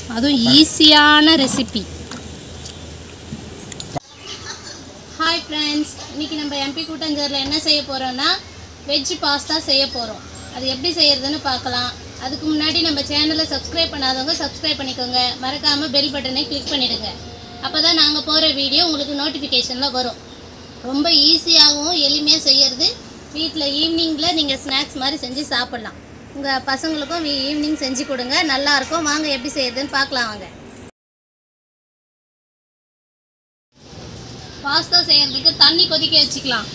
அதுவும் ஈஸியான recipe hi friends இன்னைக்கு நம்ம எம்பி கூட்டஞ்சேரில் என்ன செய்ய போகிறோம்னா வெஜ் பாஸ்தா செய்ய போகிறோம் அது எப்படி செய்யறதுன்னு பார்க்கலாம் அதுக்கு முன்னாடி நம்ம சேனலை சப்ஸ்கிரைப் பண்ணாதவங்க சப்ஸ்கிரைப் பண்ணிக்கோங்க மறக்காமல் பெல் பட்டனை கிளிக் பண்ணிடுங்க அப்போ தான் நாங்கள் போகிற வீடியோ உங்களுக்கு நோட்டிஃபிகேஷனில் வரும் ரொம்ப ஈஸியாகவும் எளிமையாக செய்யறது வீட்டில் ஈவினிங்கில் நீங்கள் ஸ்நாக்ஸ் மாதிரி செஞ்சு சாப்பிட்லாம் உங்கள் பசங்களுக்கும் ஈவினிங் செஞ்சு கொடுங்க நல்லாயிருக்கும் வாங்க எப்படி செய்யறதுன்னு பார்க்கலாம் வாங்க பாஸ்தா செய்யறதுக்கு தண்ணி கொதிக்க வச்சுக்கலாம்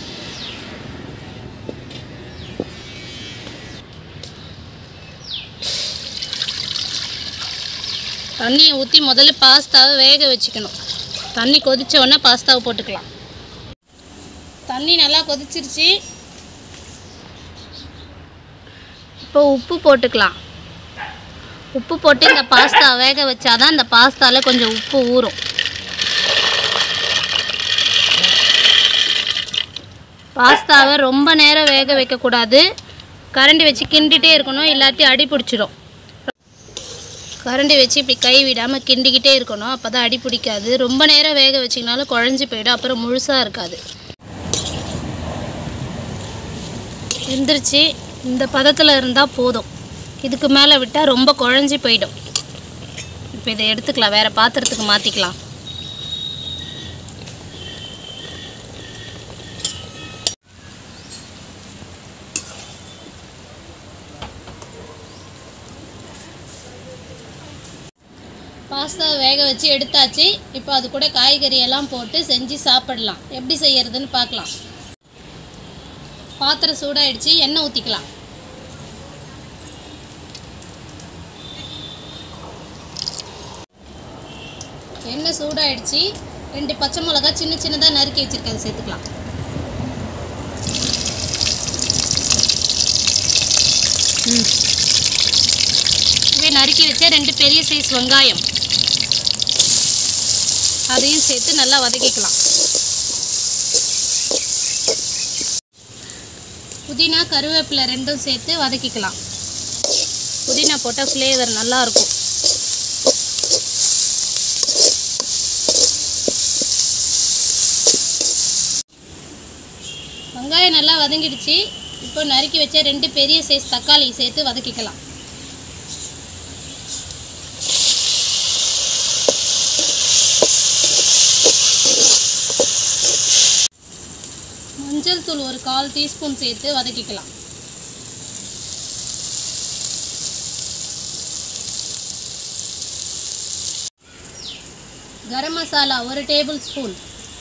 தண்ணியை ஊற்றி முதல்ல பாஸ்தாவை வேக வச்சுக்கணும் தண்ணி கொதிச்ச உடனே பாஸ்தாவை போட்டுக்கலாம் தண்ணி நல்லா கொதிச்சிருச்சு இப்போ உப்பு போட்டுக்கலாம் உப்பு போட்டு இந்த பாஸ்தா வேக வச்சாதான் இந்த பாஸ்தாவில் கொஞ்சம் உப்பு ஊறும் பாஸ்தாவை ரொம்ப நேரம் வேக வைக்கக்கூடாது கரண்டி வச்சு கிண்டிகிட்டே இருக்கணும் இல்லாட்டி அடி பிடிச்சிடும் கரண்டி வச்சு இப்படி கை விடாமல் கிண்டிக்கிட்டே இருக்கணும் அப்போ தான் அடி பிடிக்காது ரொம்ப நேரம் வேக வச்சிங்கனாலும் குழஞ்சி போயிடும் அப்புறம் முழுசாக இருக்காது எந்திரிச்சு இந்த பதத்தில் இருந்தால் போதும் இதுக்கு மேலே விட்டால் ரொம்ப குழஞ்சி போயிடும் இப்போ இதை எடுத்துக்கலாம் வேறு பாத்திரத்துக்கு மாற்றிக்கலாம் பாஸ்தா வேக வச்சு எடுத்தாச்சு இப்போ அது கூட காய்கறி எல்லாம் போட்டு செஞ்சு சாப்பிடலாம் எப்படி செய்யறதுன்னு பார்க்கலாம் பாத்திரம் சூடாயிடுச்சு எண்ணெய் ஊற்றிக்கலாம் எண்ணெய் சூடாயிடுச்சு ரெண்டு பச்சை மிளகா சின்ன சின்னதாக நறுக்கி வச்சுருக்கேன் சேர்த்துக்கலாம் ம் இவை நறுக்கி வச்ச ரெண்டு பெரிய சைஸ் வெங்காயம் அதையும் சேர்த்து நல்லா வதக்கிக்கலாம் புதினா கருவேப்பிலை ரெண்டும் சேர்த்து வதக்கிக்கலாம் புதினா போட்டால் ஃப்ளேவர் நல்லாயிருக்கும் வெங்காயம் நல்லா வதங்கிடுச்சு இப்போ நறுக்கி வச்ச ரெண்டு பெரிய சைஸ் தக்காளி சேர்த்து வதக்கிக்கலாம் மஞ்சள் தூள் ஒரு கால் டீஸ்பூன் சேர்த்து வதக்கிக்கலாம் கரம் மசாலா ஒரு டேபிள் ஸ்பூன்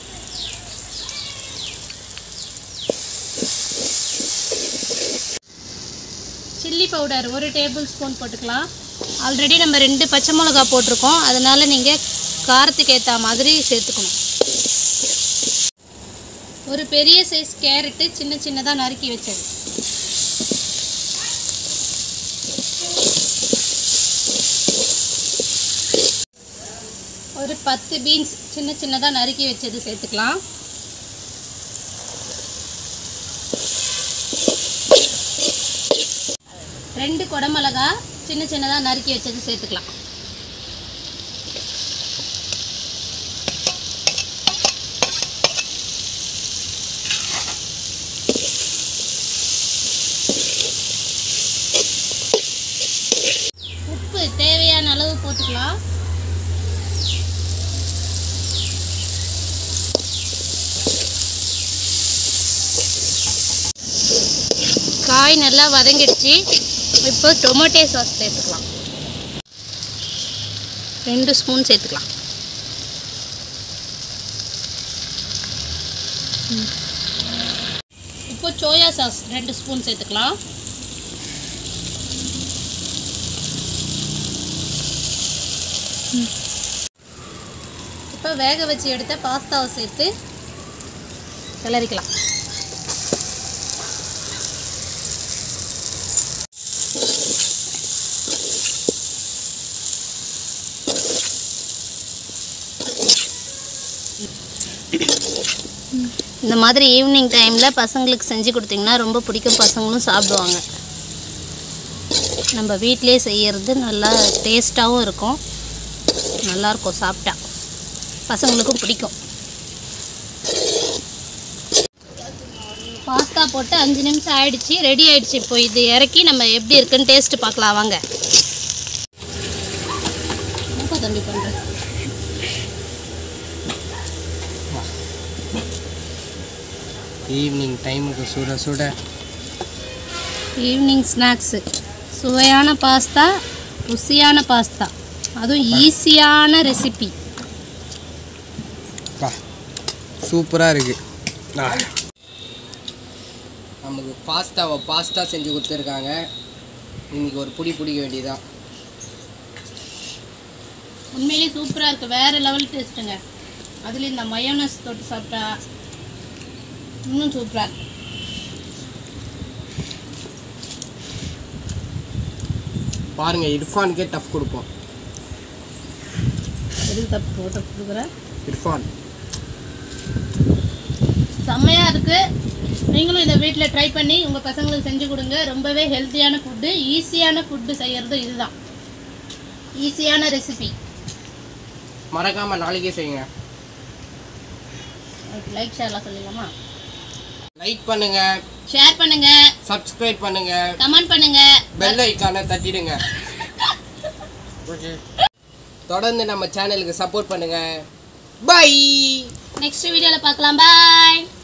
சில்லி பவுடர் ஒரு டேபிள் ஸ்பூன் போட்டுக்கலாம் ஆல்ரெடி நம்ம ரெண்டு பச்சை மிளகா போட்டிருக்கோம் அதனால் நீங்கள் காரத்துக்கு ஏற்ற மாதிரி சேர்த்துக்கணும் ஒரு பெரிய சைஸ் கேரட்டு சின்ன சின்னதாக நறுக்கி வச்சது ஒரு பத்து பீன்ஸ் சின்ன சின்னதாக நறுக்கி வச்சது சேர்த்துக்கலாம் ரெண்டு குடமிளகா சின்ன சின்னதாக நறுக்கி வச்சது சேர்த்துக்கலாம் உப்பு தேவையான அளவு போட்டுக்கலாம் காய் நல்லா வதங்கிடுச்சு இப்போ டொமேட்டோ சாஸ் சேர்த்துக்கலாம் ரெண்டு ஸ்பூன் சேர்த்துக்கலாம் ம். இப்போ சோயா சாஸ் ரெண்டு ஸ்பூன் சேர்த்துக்கலாம் இப்போ வேக வச்சு எடுத்த பாஸ்தாவை சேர்த்து கிளறிக்கலாம் இந்த மாதிரி ஈவினிங் டைமில் பசங்களுக்கு செஞ்சு கொடுத்தீங்கன்னா ரொம்ப பிடிக்கும் பசங்களும் சாப்பிடுவாங்க நம்ம வீட்டிலே செய்கிறது நல்லா டேஸ்ட்டாகவும் இருக்கும் நல்லாயிருக்கும் சாப்பிட்டா பசங்களுக்கும் பிடிக்கும் பாஸ்தா போட்டு அஞ்சு நிமிஷம் ஆயிடுச்சு ரெடி ஆயிடுச்சு இப்போ இது இறக்கி நம்ம எப்படி இருக்குன்னு டேஸ்ட் பார்க்கலாம் வாங்க என்னப்பா தம்பி பண்ணுற ஈவினிங் டைமுக்கு சுட சுட ஈவினிங் ஸ்நாக்ஸு சுவையான பாஸ்தா ருசியான பாஸ்தா அதுவும் ஈஸியான ரெசிபி பா சூப்பராக இருக்கு ஆ. நமக்கு பாஸ்தாவை பாஸ்தா செஞ்சு கொடுத்துருக்காங்க இன்னைக்கு ஒரு புடி பிடிக்க வேண்டியதான் உண்மையிலேயே சூப்பராக இருக்குது வேறு லெவல் டேஸ்ட்டுங்க அதில் இந்த மயோனஸ் தொட்டு சாப்பிட்டா இன்னும் சூப்பராக இருக்கு பாருங்க இர்ஃபானுக்கே டஃப் கொடுப்போம் எதுக்கு தப்பு போட்டு கொடுக்குறேன் இர்ஃபான் செம்மையாக இருக்குது நீங்களும் இதை வீட்டில் ட்ரை பண்ணி உங்கள் பசங்களுக்கு செஞ்சு கொடுங்க ரொம்பவே ஹெல்த்தியான ஃபுட்டு ஈஸியான ஃபுட்டு செய்கிறது இதுதான் ஈஸியான ரெசிபி மறக்காம நாளைக்கே செய்யுங்க லைக் ஷேர்லாம் சொல்லிடலாமா லைக் பண்ணுங்க ஷேர் பண்ணுங்கள் சப்ஸ்கிரைப் பண்ணுங்க கமெண்ட் பண்ணுங்கள் பெல் ஐக்கானை தட்டிடுங்க தொடர்ந்து நம்ம சேனலுக்கு சப்போர்ட் பண்ணுங்க பை நெக்ஸ்ட் வீடியோவில் பார்க்கலாம் பாய்